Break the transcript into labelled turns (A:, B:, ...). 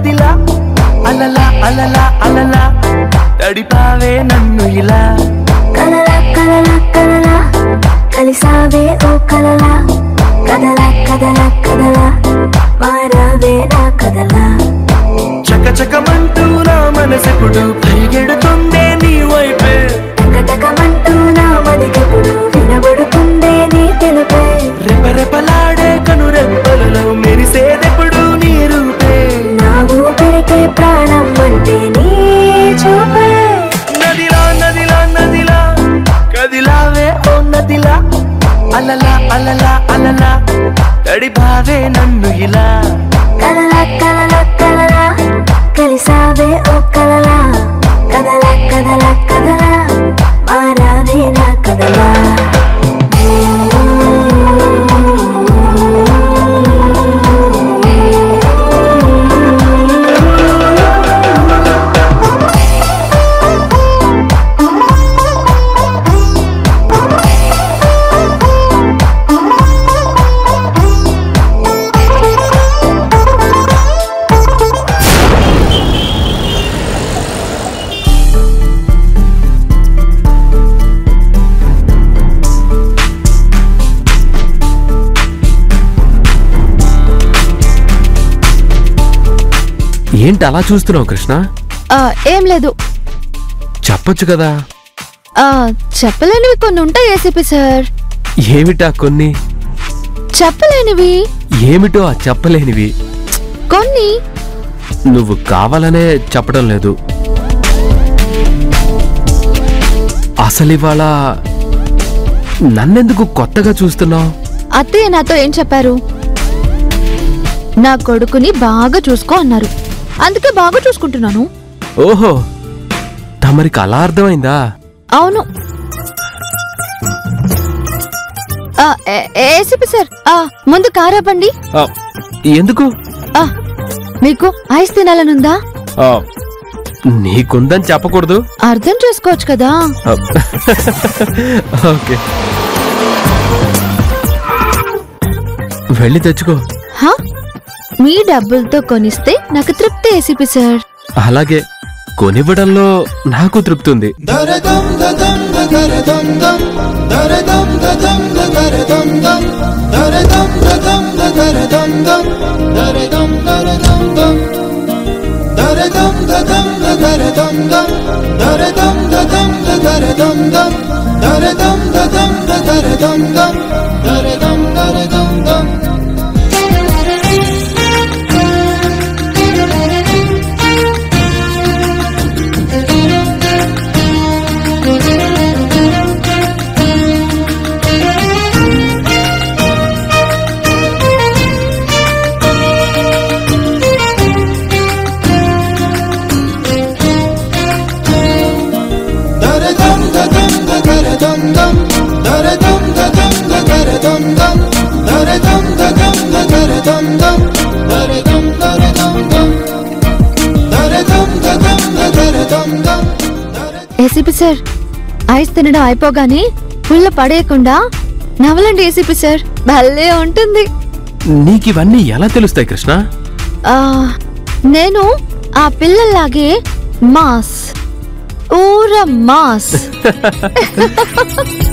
A: నదిలా అలలా అలలా అలలా తడిపావే నన్ను ఇలా
B: కలలా కలలా కలలా కలిసావే ఓ కలలా కదలా కదలా కదలా మారావే నా కదలా
A: చకచకమంటూ నా మనసెప్పుడు పరిగెడుతుందే నీ వైపే
B: టకటకమంటూ నా మదికెప్పుడు వినబడుతుందే నీ తెలుపే
A: రెపరెపలాడే కనురెప్పలలో మెరిసేదెప్పుడు నీ రూపే
B: నా ఊపిరికే ప్రాణం అంటే నీ చూపే
A: నదిలా నదిలా నదిలా కదిలావే ఓ నదిలా అలలా అలలా అలలా తడిపావే నన్ను ఇలా
B: కలలా కలలా కలలా కలిసావే ఓ కలలా కదలా కదలా కదలా మారావే నా కదలా
C: ఏంటి అలా చూస్తున్నావు కృష్ణ
D: ఆ, ఏం లేదు
C: చెప్పొచ్చు కదా
D: ఆ, చెప్పలేనివి కొన్ని ఉంటాయి ఏసీపీ సార్
C: ఏమిటా కొన్ని
D: చెప్పలేనివి
C: ఏమిటో ఆ చెప్పలేనివి
D: కొన్ని
C: నువ్వు కావాలనే చెప్పడం లేదు అసలు ఇవాళ నన్నెందుకు కొత్తగా చూస్తున్నావు
D: అత్తయ్య నాతో ఏం చెప్పారు నా కొడుకుని బాగా చూసుకో అన్నారు అందుకే బాగా చూసుకుంటున్నాను
C: ఓహో తమరికి అలా అర్థమైందా
D: అవును ఆ, ఏ- ఏసీపీ సార్ ఆ, ముందు కారాపండి
C: ఆ, ఎందుకు
D: ఆ, మీకు ఐస్ తినాలనుందా
C: ఆ, నీకుందని చెప్పకూడదు
D: అర్థం చేసుకోవచ్చు కదా
C: ఆ, ఓకే వెళ్ళి తెచ్చుకో
D: హా? మీ డబ్బులతో కొనిస్తే నాకు తృప్తి ఏసీపీ సార్
C: అలాగే కొనివ్వడంలో నాకు తృప్తి ఉంది
D: ఏసీపీ సార్ ఐస్ తినడం అయిపోగానే పుల్ల పడేయకుండా నవలండి ఏసీపీ సార్ భలే ఉంటుంది
C: నీకివన్నీ ఎలా తెలుస్తాయి కృష్ణ
D: ఆ, నేను ఆ పిల్లల్లాగే మాస్ ఊర మాస్